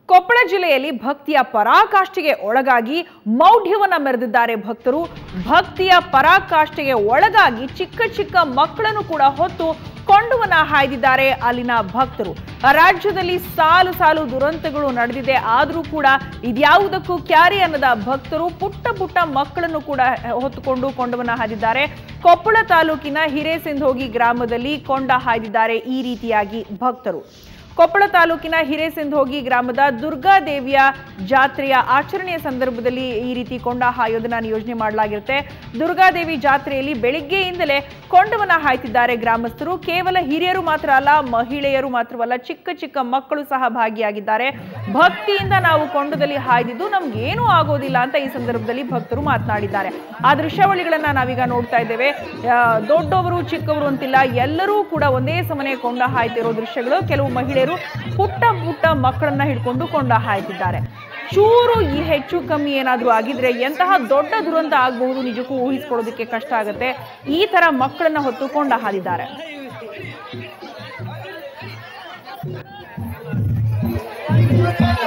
ಕೊಪ್ಪಳ ಜಿಲ್ಲೆಯಲ್ಲಿ ಭಕ್ತಿಯ ಪರಾಕಾಷ್ಠೆಗೆ ಒಳಗಾಗಿ ಮೌಢ್ಯವನ್ನ ಮೆರೆದಿದ್ದಾರೆ ಭಕ್ತರು ಭಕ್ತಿಯ ಪರಾಕಾಷ್ಠೆಗೆ ಒಳಗಾಗಿ ಚಿಕ್ಕ ಚಿಕ್ಕ ಮಕ್ಕಳನ್ನು ಕೂಡ ಹೊತ್ತು ಕೊಂಡುವನ್ನ ಹಾಯ್ದಿದ್ದಾರೆ ಅಲ್ಲಿನ ಭಕ್ತರು ರಾಜ್ಯದಲ್ಲಿ ಸಾಲು ಸಾಲು ದುರಂತಗಳು ನಡೆದಿದೆ ಆದರೂ ಕೂಡ ಇದ್ಯಾವುದಕ್ಕೂ ಕ್ಯಾರಿ ಅನ್ನದ ಭಕ್ತರು ಪುಟ್ಟ ಪುಟ್ಟ ಮಕ್ಕಳನ್ನು ಕೂಡ ಹೊತ್ತುಕೊಂಡು ಕೊಂಡವನ್ನ ಹಾಯ್ದಿದ್ದಾರೆ ಕೊಪ್ಪಳ ತಾಲೂಕಿನ ಹಿರೇಸಿಂಧೋಗಿ ಗ್ರಾಮದಲ್ಲಿ ಕೊಂಡ ಹಾಯ್ದಿದ್ದಾರೆ ಈ ರೀತಿಯಾಗಿ ಭಕ್ತರು ಕೊಪ್ಪಳ ತಾಲೂಕಿನ ಹಿರೇಸಿಂಧೋಗಿ ಗ್ರಾಮದ ದುರ್ಗಾದೇವಿಯ ಜಾತ್ರೆಯ ಆಚರಣೆಯ ಸಂದರ್ಭದಲ್ಲಿ ಈ ರೀತಿ ಕೊಂಡ ಹಾಯೋದನ್ನ ಯೋಜನೆ ಮಾಡಲಾಗಿರುತ್ತೆ ದುರ್ಗಾದೇವಿ ಜಾತ್ರೆಯಲ್ಲಿ ಬೆಳಿಗ್ಗೆಯಿಂದಲೇ ಕೊಂಡವನ್ನ ಹಾಯ್ತಿದ್ದಾರೆ ಗ್ರಾಮಸ್ಥರು ಕೇವಲ ಹಿರಿಯರು ಮಾತ್ರ ಅಲ್ಲ ಮಹಿಳೆಯರು ಮಾತ್ರವಲ್ಲ ಚಿಕ್ಕ ಚಿಕ್ಕ ಮಕ್ಕಳು ಸಹ ಭಾಗಿಯಾಗಿದ್ದಾರೆ ಭಕ್ತಿಯಿಂದ ನಾವು ಕೊಂಡದಲ್ಲಿ ಹಾಯ್ದಿದ್ದು ನಮ್ಗೇನೂ ಆಗೋದಿಲ್ಲ ಅಂತ ಈ ಸಂದರ್ಭದಲ್ಲಿ ಭಕ್ತರು ಮಾತನಾಡಿದ್ದಾರೆ ಆ ದೃಶ್ಯಾವಳಿಗಳನ್ನ ನಾವೀಗ ನೋಡ್ತಾ ಇದ್ದೇವೆ ಆ, ದೊಡ್ಡವರು ಚಿಕ್ಕವರು ಅಂತಿಲ್ಲ ಎಲ್ಲರೂ ಕೂಡ ಒಂದೇ ಸಮನೆ ಕೊಂಡ ಹಾಯ್ತಿರೋ ದೃಶ್ಯಗಳು ಕೆಲವು ಮಹಿಳೆಯರು ಪುಟ್ಟ ಪುಟ್ಟ ಮಕ್ಕಳನ್ನ ಹಿಡ್ಕೊಂಡು ಕೊಂಡ ಹಾಯ್ತಿದ್ದಾರೆ ಚೂರು ಈ ಹೆಚ್ಚು ಕಮ್ಮಿ ಏನಾದರೂ ಆಗಿದ್ರೆ ಎಂತಹ ದೊಡ್ಡ ದುರಂತ ಆಗಬಹುದು ನಿಜಕ್ಕೂ ಊಹಿಸ್ಕೊಳ್ಳೋದಕ್ಕೆ ಕಷ್ಟ ಆಗುತ್ತೆ ಈ ತರ ಮಕ್ಕಳನ್ನ ಹೊತ್ತು ಕೊಂಡ ಹಾದಿದ್ದಾರೆ Thank